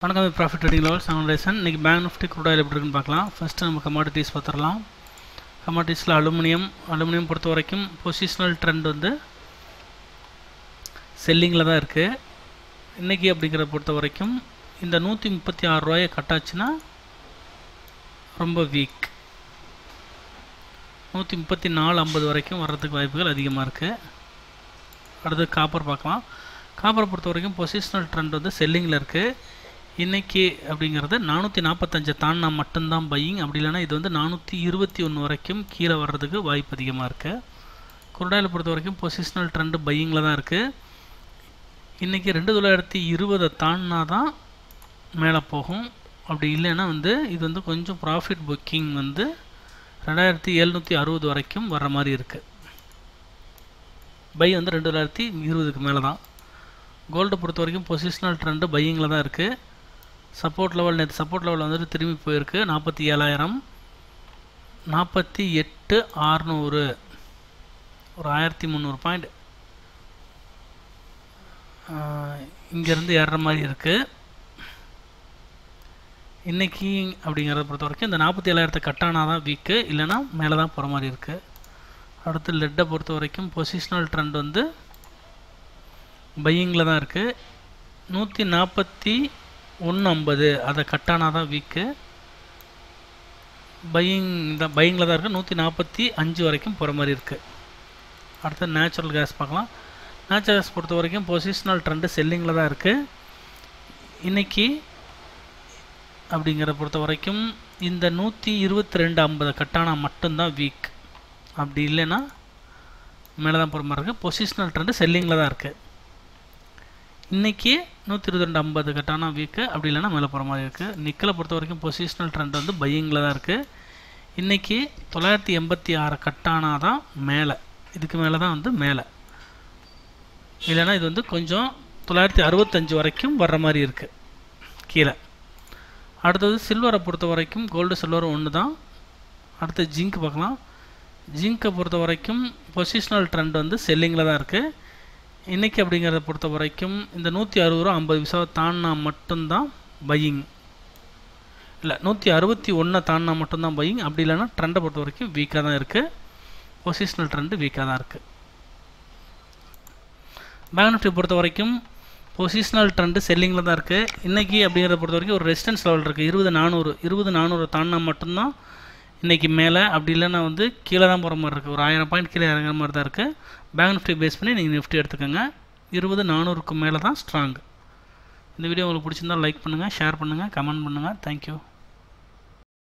வணக்கம் profit trading level seven இன்றைக்கி bank Nifty crude oil எப்படி இருக்குன்னு பார்க்கலாம் ஃபஸ்ட்டு நம்ம கமாடிட்டிஸ் பார்த்துடலாம் கமாடிட்டிஸில் அலுமினியம் அலுமினியம் பொறுத்த வரைக்கும் பொசிஷனல் ட்ரெண்ட் வந்து செல்லிங்கில் தான் இருக்குது இன்றைக்கி அப்படிங்கிறத பொறுத்த வரைக்கும் இந்த நூற்றி முப்பத்தி ஆறு ரூபாயை கட்டாச்சுன்னா ரொம்ப வீக் நூற்றி முப்பத்தி நாலு ஐம்பது வரைக்கும் வர்றதுக்கு வாய்ப்புகள் அதிகமாக இருக்குது அடுத்து காப்பர் பார்க்கலாம் காப்பரை பொறுத்த வரைக்கும் பொசிஷனல் ட்ரெண்ட் வந்து செல்லிங்கில் இருக்குது இன்றைக்கி அப்படிங்கிறது நானூற்றி நாற்பத்தஞ்சை தாண்டினா மட்டும்தான் பையிங் அப்படி இல்லைன்னா இது வந்து நானூற்றி இருபத்தி ஒன்று வரைக்கும் கீழே வர்றதுக்கு வாய்ப்பு அதிகமாக இருக்குது குருடாயில் பொறுத்த வரைக்கும் பொசிஷனல் ட்ரெண்டு பையிங்கில் தான் இருக்குது இன்றைக்கி ரெண்டு தொள்ளாயிரத்தி இருபதை தாண்டினா தான் மேலே போகும் அப்படி இல்லைன்னா வந்து இது வந்து கொஞ்சம் ப்ராஃபிட் புக்கிங் வந்து ரெண்டாயிரத்தி எழுநூற்றி அறுபது வரைக்கும் வர்ற மாதிரி இருக்குது பை வந்து ரெண்டு தொள்ளாயிரத்தி இருபதுக்கு மேலே தான் கோல்டை பொறுத்த வரைக்கும் பொசிஷனல் ட்ரெண்டு பையிங்கில் தான் இருக்குது சப்போர்ட் லெவல் நேற்று சப்போர்ட் லெவல் வந்துட்டு திரும்பி போயிருக்கு நாற்பத்தி ஏழாயிரம் நாற்பத்தி எட்டு ஆறுநூறு ஒரு ஆயிரத்தி முந்நூறு பாயிண்ட் இங்கேருந்து ஏறுற மாதிரி இருக்குது இன்றைக்கி அப்படிங்கிறத பொறுத்த வரைக்கும் இந்த நாற்பத்தி ஏழாயிரத்தை கட்டானா தான் வீக்கு இல்லைன்னா மேலே தான் போகிற மாதிரி இருக்குது அடுத்து லெட்டை பொறுத்த வரைக்கும் பொசிஷனல் ட்ரெண்ட் வந்து பையிங்கில் தான் இருக்குது நூற்றி நாற்பத்தி ஒன்று ஐம்பது அதை கட்டானா தான் வீக்கு பையிங் தான் பையிங்கில் தான் இருக்குது நூற்றி நாற்பத்தி அஞ்சு வரைக்கும் போகிற மாதிரி இருக்குது அடுத்து நேச்சுரல் கேஸ் பார்க்கலாம் நேச்சுரல் கேஸ் பொறுத்த வரைக்கும் பொசிஷனல் ட்ரெண்டு செல்லிங்கில் தான் இருக்குது இன்றைக்கி அப்படிங்கிற பொறுத்த வரைக்கும் இந்த நூற்றி இருபத்தி ரெண்டு ஐம்பது கட்டானா மட்டும்தான் வீக் அப்படி இல்லைன்னா மேலே தான் போகிற மாதிரி இருக்குது பொசிஷனல் ட்ரெண்டு செல்லிங்கில் தான் இருக்குது இன்றைக்கி நூற்றி இருபத்தி ரெண்டு ஐம்பது கட்டானா வீக்கு அப்படி இல்லைன்னா மேலே போகிற மாதிரி இருக்குது நிக்கலை பொறுத்த வரைக்கும் பொசிஷனல் ட்ரெண்ட் வந்து பையிங்கில் தான் இருக்குது இன்றைக்கி தொள்ளாயிரத்தி எண்பத்தி ஆறு கட்டானா தான் மேலே இதுக்கு மேலே தான் வந்து மேலே இல்லைன்னா இது வந்து கொஞ்சம் தொள்ளாயிரத்தி அறுபத்தஞ்சு வரைக்கும் வர்ற மாதிரி இருக்குது கீழே அடுத்தது சில்வரை பொறுத்த வரைக்கும் கோல்டு சில்வர் ஒன்று தான் அடுத்து ஜிங்க் பார்க்கலாம் ஜிங்கை பொறுத்த வரைக்கும் பொசிஷனல் ட்ரெண்ட் வந்து செல்லிங்கில் தான் இருக்குது இன்றைக்கி அப்படிங்கிறத பொறுத்த வரைக்கும் இந்த நூற்றி அறுபது ரூபா ஐம்பது விசாவை தாண்டினா மட்டும்தான் பையிங் இல்லை நூற்றி அறுபத்தி ஒன்றை தாண்டினா மட்டும்தான் பையிங் அப்படி இல்லைன்னா ட்ரெண்டை பொறுத்த வரைக்கும் வீக்காக தான் இருக்குது பொசிஷனல் ட்ரெண்டு வீக்காக தான் இருக்குது பேங்க் நிஃப்டி பொறுத்த வரைக்கும் பொசிஷனல் ட்ரெண்டு செல்லிங்கில் தான் இருக்குது இன்றைக்கி அப்படிங்கிறத பொறுத்த வரைக்கும் ஒரு ரெசிஸ்டன்ஸ் லெவல் இருக்குது இருபது நானூறு இருபது நானூறு தாண்டினா மட்டும்தான் இன்றைக்கி மேலே அப்படி இல்லைன்னா வந்து கீழே தான் போகிற மாதிரி இருக்குது ஒரு ஆயிரம் பாயிண்ட் கீழே இறங்குற மாதிரி தான் இருக்குது பேங்க் நிஃப்டி பேஸ் பண்ணி நீங்கள் நிஃப்டி எடுத்துக்கோங்க இருபது நானூறுக்கு மேலே தான் ஸ்ட்ராங் இந்த வீடியோ உங்களுக்கு பிடிச்சிருந்தால் லைக் பண்ணுங்கள் ஷேர் பண்ணுங்கள் கமெண்ட் பண்ணுங்கள் தேங்க்யூ